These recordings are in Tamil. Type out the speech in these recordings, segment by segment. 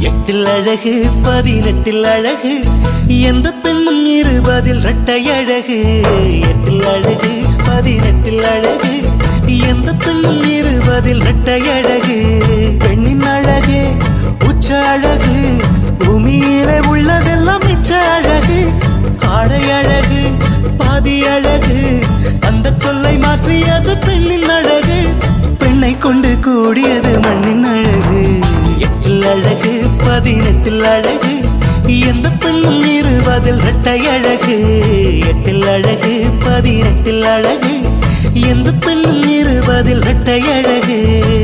எட்டில் அழகு பதினெட்டில் அழகு எந்த பெண்ணும் இருபதில் இரட்டை அழகு எட்டில் அழகு பதினெட்டில் அழகு எந்த பெண்ணும் இருபதில் இரட்டை அழகு பெண்ணின் அழகு உச்ச அழகு பூமியிலே உள்ளதெல்லாம் மிச்ச அழகு ஆடை அழகு பாதி அழகு அந்த சொல்லை மாற்றியது பெண்ணின் அழகு பெண்ணை கொண்டு கூடியது மண்ணின் அழகு எட்டில் அழகு பதினெட்டில் அழகு எந்த பெண்ணும் இருபதில் இரட்டை அழகு எட்டில் அழகு பதினெட்டில் அழகு எந்த பெண்ணும் இருபதில் இரட்டை அழகு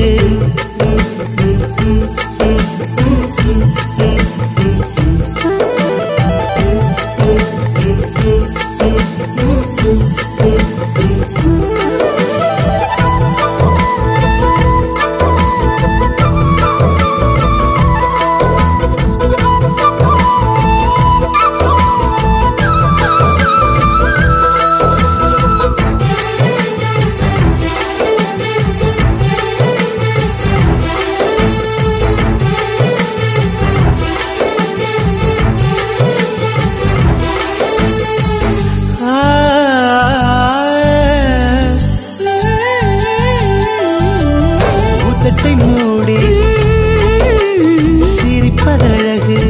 ஊத்தட்டை மூடி சிரிப்பதழகு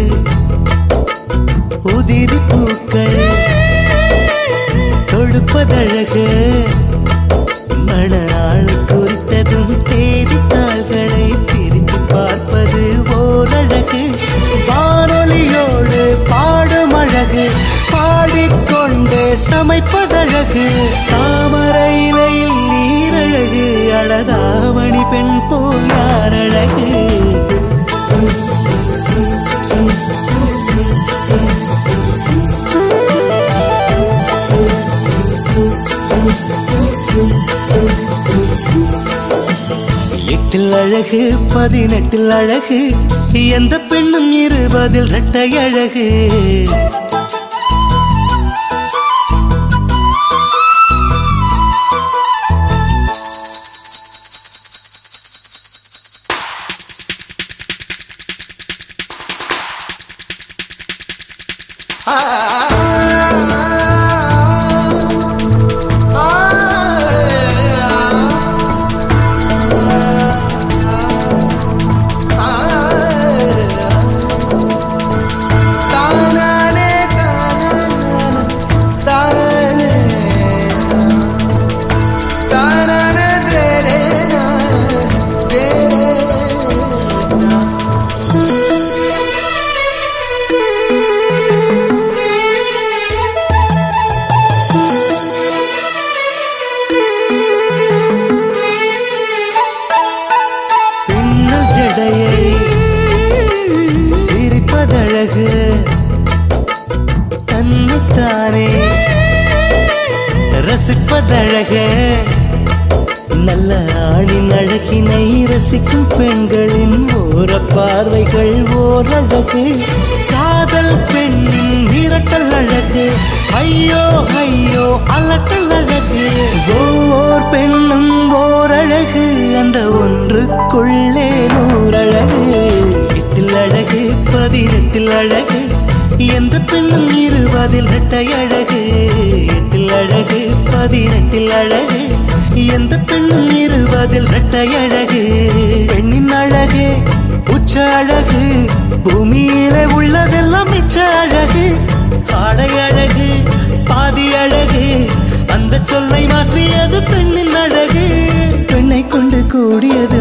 உதிரி பூக்கள் தொடுப்பதழகு மணநாள் குறித்ததும் தேதித்தாள்களை திரும்பி பார்ப்பது ஓரழகு வானொலியோடு பாடும் அழகு பாடிக்கொண்டே சமைப்பதழகு தாமரை இலையில் நீரழகு அழகாமணி பெண் போல் யாரழகு எட்டில் அழகு பதினெட்டில் அழகு எந்த பெண்ணும் இருபதில் இரட்டை அழகு பின்னல் ஜடையை விரிப்பதழகு தன்னைத்தானே ரசிப்பதழகு நல்ல ஆணின் அழகினை ரசிக்கும் பெண்களின் ஓர பார்வைகள் ஓரழகு காதல் பெண்ணின் விரட்டல் அழகு ஐயோ ஐயோ அலட்டல் அழகு ஒவ்வொரு பெண்ணும் ஓரழகு அந்த ஒன்றுக்குள்ளே நூறழகு எட்டில் அழகு பதினெட்டில் அழகு எந்த பெண்ணும் இருபதில் இரட்டை அழகு எட்டில் அழகு பதினெட்டில் அழகு எந்த பெண்ணும் இருபதில் இரட்டை அழகு பெண்ணின் அழகு உச்ச அழகு பூமியிலே உள்ளதெல்லாம் மிச்ச அழகு ஆடை அழகு பாதி அழகு அந்த சொல்லை மாற்றியது பெண்ணின் அழகு பெண்ணை கொண்டு கூடியது